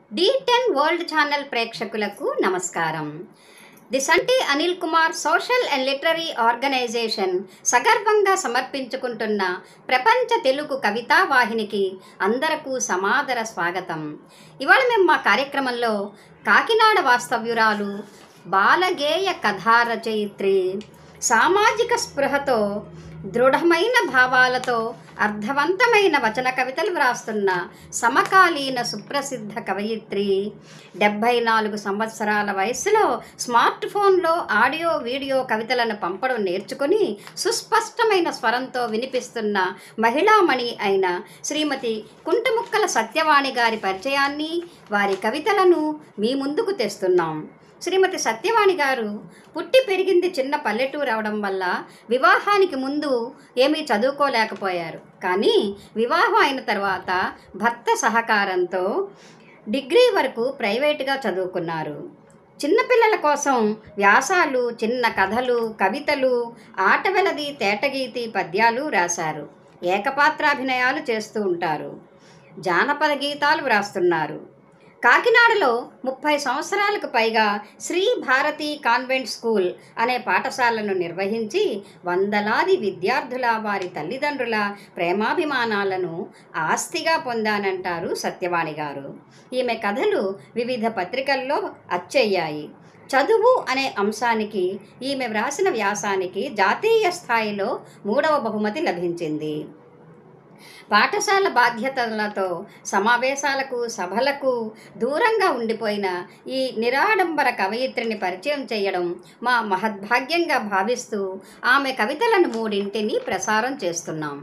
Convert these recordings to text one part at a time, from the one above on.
D ten world channel ప్రేక్షకులకు నమస్కారం the Santi Anil Kumar social and literary organisation సగర్వంగా సమర్పించుకుంటున్న ప్రపంచ తెలుగు కవితా వాహినికి అందరకు సమాదర స్వాగతం ఇవాళ మేము మా కార్యక్రమంలో కాకినాడ వాస్తవ్యురాలు బాలగేయ కథా రచయిత్రి సామాజిక స్పృహతో దృఢమైన భావాలతో అర్థవంతమైన వచన కవితలు వ్రాస్తున్న సమకాలీన సుప్రసిద్ధ కవయిత్రి డెబ్భై నాలుగు సంవత్సరాల వయసులో స్మార్ట్ ఫోన్లో ఆడియో వీడియో కవితలను పంపడం నేర్చుకుని సుస్పష్టమైన స్వరంతో వినిపిస్తున్న మహిళామణి అయిన శ్రీమతి కుంటముక్కల సత్యవాణి గారి పరిచయాన్ని వారి కవితలను మీ ముందుకు తెస్తున్నాం శ్రీమతి సత్యవాణి గారు పుట్టి పెరిగింది చిన్న పల్లెటూరు అవడం వల్ల వివాహానికి ముందు ఏమీ చదువుకోలేకపోయారు కానీ వివాహం అయిన తర్వాత భర్త సహకారంతో డిగ్రీ వరకు ప్రైవేటుగా చదువుకున్నారు చిన్నపిల్లల కోసం వ్యాసాలు చిన్న కథలు కవితలు ఆటవెలది తేటగీతి పద్యాలు రాశారు ఏకపాత్రాభినయాలు చేస్తూ ఉంటారు జానపద గీతాలు వ్రాస్తున్నారు కాకినాడలో ముప్పై సంవత్సరాలకు పైగా శ్రీ భారతి కాన్వెంట్ స్కూల్ అనే పాఠశాలను నిర్వహించి వందలాది విద్యార్థుల వారి తల్లిదండ్రుల ప్రేమాభిమానాలను ఆస్తిగా పొందానంటారు సత్యవాణి గారు ఈమె కథలు వివిధ పత్రికల్లో అచ్చయ్యాయి చదువు అనే అంశానికి ఈమె వ్రాసిన వ్యాసానికి జాతీయ స్థాయిలో మూడవ బహుమతి లభించింది పాఠశాల బాధ్యతలతో సమావేశాలకు సభలకు దూరంగా ఉండిపోయిన ఈ నిరాడంబర కవయిత్రిని పరిచయం చేయడం మా మహద్భాగ్యంగా భావిస్తూ ఆమె కవితలను మూడింటిని ప్రసారం చేస్తున్నాం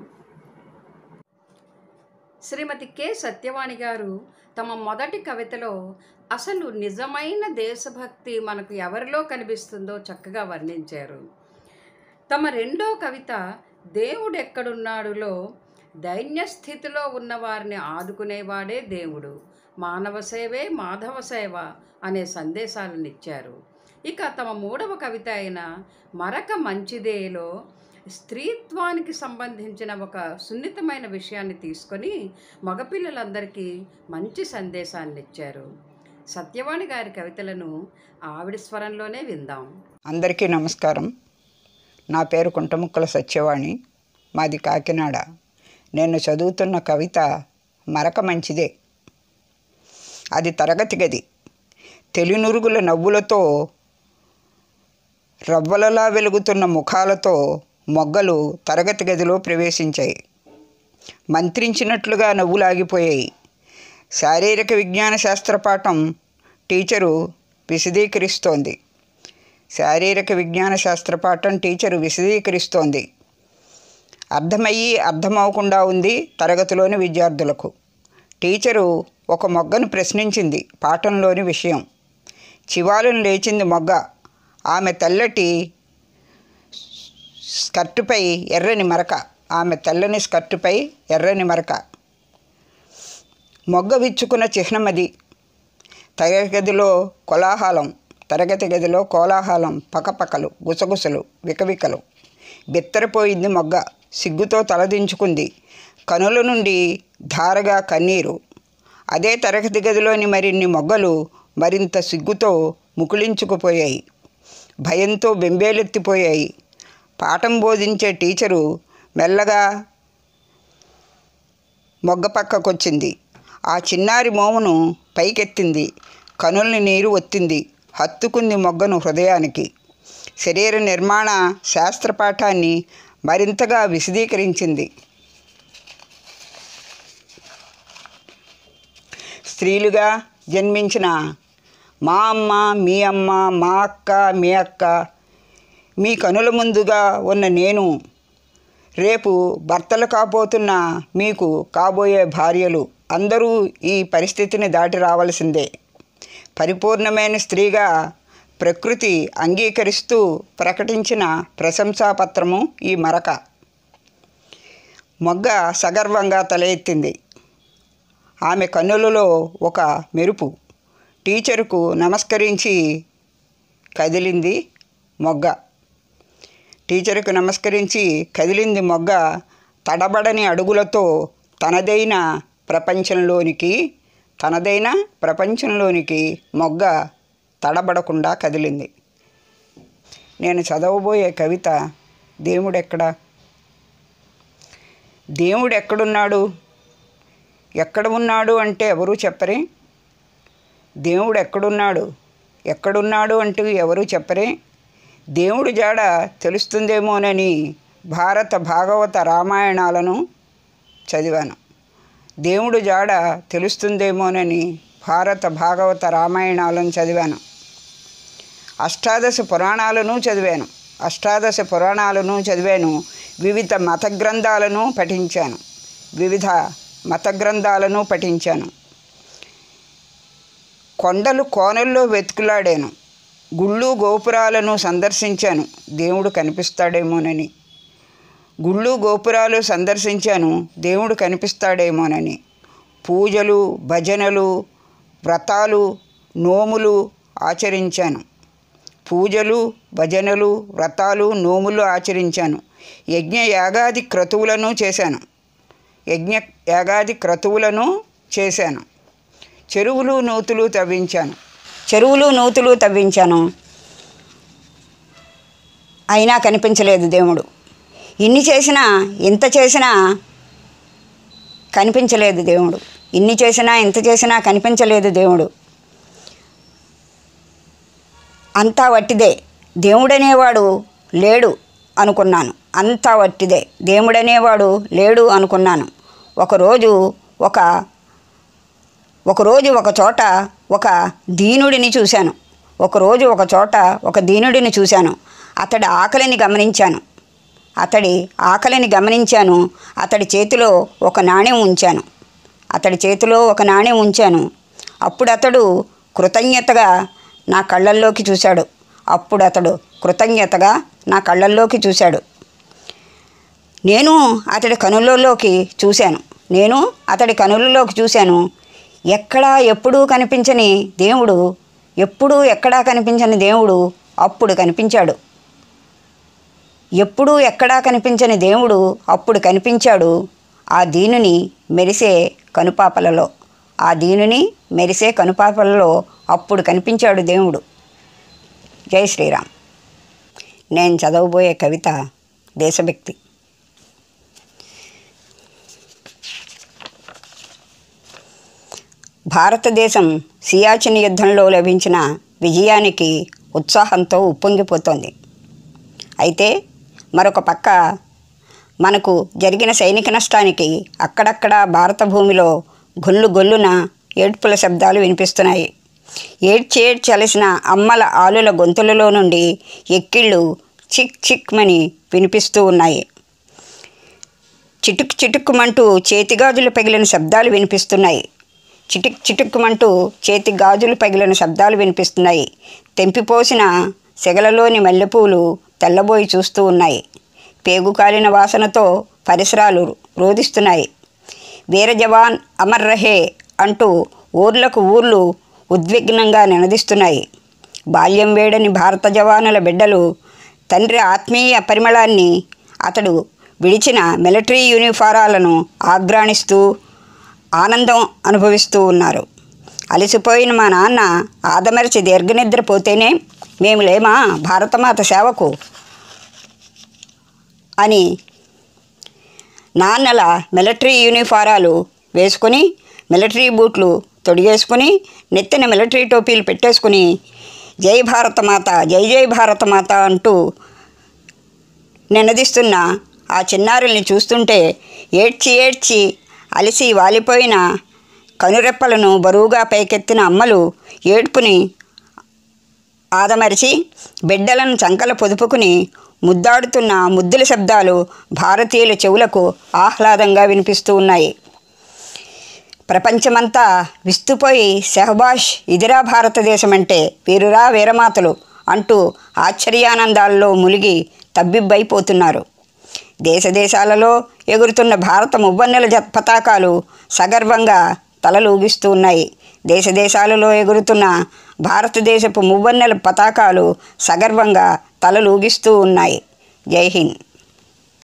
శ్రీమతి కె సత్యవాణి గారు తమ మొదటి కవితలో అసలు నిజమైన దేశభక్తి మనకు ఎవరిలో కనిపిస్తుందో చక్కగా వర్ణించారు తమ రెండో కవిత దేవుడు ఎక్కడున్నాడులో దైన్య స్థితిలో ఉన్న వారిని ఆదుకునేవాడే దేవుడు మానవ సేవే మాధవ సేవ అనే సందేశాలను ఇచ్చారు ఇక తమ మూడవ కవిత అయిన మరక మంచిదేలో స్త్రీత్వానికి సంబంధించిన ఒక సున్నితమైన విషయాన్ని తీసుకొని మగపిల్లలందరికీ మంచి సందేశాన్ని ఇచ్చారు సత్యవాణి గారి కవితలను ఆవిడ స్వరంలోనే విందాం అందరికీ నమస్కారం నా పేరు కుంటముక్కల సత్యవాణి మాది కాకినాడ నేను చదువుతున్న కవిత మరక మంచిదే అది తరగతి గది తెలినురుగుల నవ్వులతో రవ్వలలా వెలుగుతున్న ముఖాలతో మొగ్గలు తరగతి గదిలో ప్రవేశించాయి మంత్రించినట్లుగా నవ్వులాగిపోయాయి శారీరక విజ్ఞాన శాస్త్ర పాఠం టీచరు విశదీకరిస్తోంది శారీరక విజ్ఞాన శాస్త్ర పాఠం టీచరు విశదీకరిస్తోంది అర్థమయ్యి అర్థమవకుండా ఉంది తరగతిలోని విద్యార్థులకు టీచరు ఒక మొగ్గను ప్రశ్నించింది పాఠంలోని విషయం చివాలను లేచింది మొగ్గ ఆమె తెల్లటి స్కర్టుపై ఎర్రని మరక ఆమె తెల్లని స్కర్టుపై ఎర్రని మరక మొగ్గ విచ్చుకున్న చిహ్నమది తరగతి గదిలో కోలాహలం తరగతి గదిలో కోలాహలం పకపకలు గుసగుసలు వికవికలు బిత్తరపోయింది మొగ్గ సిగ్గుతో తలదించుకుంది కనుల నుండి ధారగా కన్నీరు అదే తరగతి గదిలోని మరిన్ని మొగ్గలు మరింత సిగ్గుతో ముకుళించుకుపోయాయి భయంతో బెంబేలెత్తిపోయాయి పాఠం బోధించే టీచరు మెల్లగా మొగ్గ పక్కకొచ్చింది ఆ చిన్నారి మోమును పైకెత్తింది కనుల్ని నీరు ఒత్తింది హత్తుకుంది మొగ్గను హృదయానికి శరీర నిర్మాణ శాస్త్ర పాఠాన్ని మరింతగా విశదీకరించింది స్త్రీలుగా జన్మించిన మా అమ్మ మీ అమ్మ మా అక్క మీ అక్క మీ కనుల ముందుగా ఉన్న నేను రేపు భర్తలు కాబోతున్న మీకు కాబోయే భార్యలు అందరూ ఈ పరిస్థితిని దాటి రావలసిందే పరిపూర్ణమైన స్త్రీగా ప్రకృతి అంగీకరిస్తూ ప్రకటించిన ప్రశంసాపత్రము ఈ మరక మొగ్గ సగర్వంగా తల ఎత్తింది ఆమె కన్నులలో ఒక మెరుపు టీచరుకు నమస్కరించి కదిలింది మొగ్గ టీచర్కు నమస్కరించి కదిలింది మొగ్గ తడబడని అడుగులతో తనదైన ప్రపంచంలోనికి తనదైన ప్రపంచంలోనికి మొగ్గ తడబడకుండా కదిలింది నేను చదవబోయే కవిత దేవుడెక్కడా దేవుడు ఎక్కడున్నాడు ఎక్కడ ఉన్నాడు అంటే ఎవరూ చెప్పరే దేవుడు ఎక్కడున్నాడు ఎక్కడున్నాడు అంటూ ఎవరూ చెప్పరే దేవుడు జాడ తెలుస్తుందేమోనని భారత భాగవత రామాయణాలను చదివాను దేవుడు జాడ తెలుస్తుందేమోనని భారత భాగవత రామాయణాలను చదివాను అష్టాదశ పురాణాలను చదివాను అష్టాదశ పురాణాలను చదివాను వివిధ మత గ్రంథాలను పఠించాను వివిధ మత గ్రంథాలను పఠించాను కొండలు కోనల్లో వెతుకులాడాను గుళ్ళు గోపురాలను సందర్శించాను దేవుడు కనిపిస్తాడేమోనని గుళ్ళు గోపురాలు సందర్శించాను దేవుడు కనిపిస్తాడేమోనని పూజలు భజనలు వ్రతాలు నోములు ఆచరించాను పూజలు భజనలు వ్రతాలు నోములు ఆచరించాను యజ్ఞ యాగాది క్రతువులను చేశాను యజ్ఞ యాగాది క్రతువులను చేశాను చెరువులు నూతులు తవ్వించాను చెరువులు నూతులు తవ్వించాను అయినా కనిపించలేదు దేవుడు ఇన్ని చేసినా ఇంత చేసినా కనిపించలేదు దేవుడు ఇన్ని చేసినా ఇంత చేసినా కనిపించలేదు దేవుడు అంతా వట్టిదే దేవుడనేవాడు లేడు అనుకున్నాను అంతా వట్టిదే దేవుడనేవాడు లేడు అనుకున్నాను ఒకరోజు ఒక ఒకరోజు ఒక చోట ఒక దీనుడిని చూశాను ఒకరోజు ఒక చోట ఒక దీనుడిని చూశాను అతడి ఆకలిని గమనించాను అతడి ఆకలిని గమనించాను అతడి చేతిలో ఒక నాణ్యం ఉంచాను అతడి చేతిలో ఒక నాణ్యం ఉంచాను అప్పుడు అతడు కృతజ్ఞతగా నా కళ్ళల్లోకి చూశాడు అప్పుడు అతడు కృతజ్ఞతగా నా కళ్ళల్లోకి చూశాడు నేను అతడి కనులలోకి చూశాను నేను అతడి కనులలోకి చూశాను ఎక్కడా ఎప్పుడూ కనిపించని దేవుడు ఎప్పుడూ ఎక్కడా కనిపించని దేవుడు అప్పుడు కనిపించాడు ఎప్పుడూ ఎక్కడా కనిపించని దేవుడు అప్పుడు కనిపించాడు ఆ దీనుని మెరిసే కనుపాపలలో ఆ దీనుని మెరిసే కనుపాపలలో అప్పుడు కనిపించాడు దేవుడు జై శ్రీరామ్ నేను చదవబోయే కవిత దేశభక్తి భారతదేశం సియాచిన్ యుద్ధంలో లభించిన విజయానికి ఉత్సాహంతో ఉప్పొంగిపోతోంది అయితే మరొక పక్క మనకు జరిగిన సైనిక నష్టానికి అక్కడక్కడ భారత భూమిలో గొల్లు గొల్లున ఏడ్పుల శబ్దాలు వినిపిస్తున్నాయి ఏడ్చి ఏడ్చలసిన అమ్మల ఆలుల గొంతులలో నుండి ఎక్కిళ్ళు చిక్ చిక్మని వినిపిస్తూ ఉన్నాయి చిటుక్ చిటుక్కుమంటూ చేతిగాజులు పగిలిన శబ్దాలు వినిపిస్తున్నాయి చిటిక్ చిటుక్కుమంటూ చేతి గాజులు పగిలిన శబ్దాలు వినిపిస్తున్నాయి తెంపిపోసిన సెగలలోని మల్లెపూలు తెల్లబోయి చూస్తూ ఉన్నాయి పేగు కాలిన వాసనతో పరిసరాలు రోధిస్తున్నాయి వీర జవాన్ అమర్ రహే అంటూ ఊర్లకు ఊర్లు ఉద్విగ్నంగా నినదిస్తున్నాయి బాల్యం వేడని భారత జవానుల బిడ్డలు తండ్రి ఆత్మీయ పరిమళాన్ని అతడు విడిచిన మిలిటరీ యూనిఫారాలను ఆగ్రాణిస్తూ ఆనందం అనుభవిస్తూ ఉన్నారు అలసిపోయిన మా నాన్న ఆదమరిచి దీర్ఘనిద్ర పోతేనే మేము లేమా భారతమాత సేవకు అని నాన్నల మిలిటరీ యూనిఫారాలు వేసుకొని మిలిటరీ బూట్లు తొడిగేసుకుని నెత్తిన మిలిటరీ టోపీలు పెట్టేసుకుని జై భారతమాత జై జై భారతమాత అంటూ నినదిస్తున్న ఆ చిన్నారుల్ని చూస్తుంటే ఏడ్చి ఏడ్చి అలసి వాలిపోయిన కనురెప్పలను బరువుగా పైకెత్తిన అమ్మలు ఏడ్పుని ఆదమరిచి బిడ్డలను చంకల పొదుపుకుని ముద్దాడుతున్న ముద్దుల శబ్దాలు భారతీయుల చెవులకు ఆహ్లాదంగా వినిపిస్తూ ఉన్నాయి ప్రపంచమంతా విస్తుపోయి సెహబాష్ ఇదిరా భారతదేశం అంటే వీరురా వీరమాతలు అంటూ ఆశ్చర్యానందాల్లో మునిగి తబ్బిబ్బైపోతున్నారు దేశదేశాలలో ఎగురుతున్న భారత మువ్వన్నెల జ పతాకాలు సగర్వంగా తలలూగిస్తూ ఉన్నాయి దేశదేశాలలో ఎగురుతున్న భారతదేశపు మువ్వన్నెల పతాకాలు సగర్వంగా తలలూగిస్తూ ఉన్నాయి జై హింద్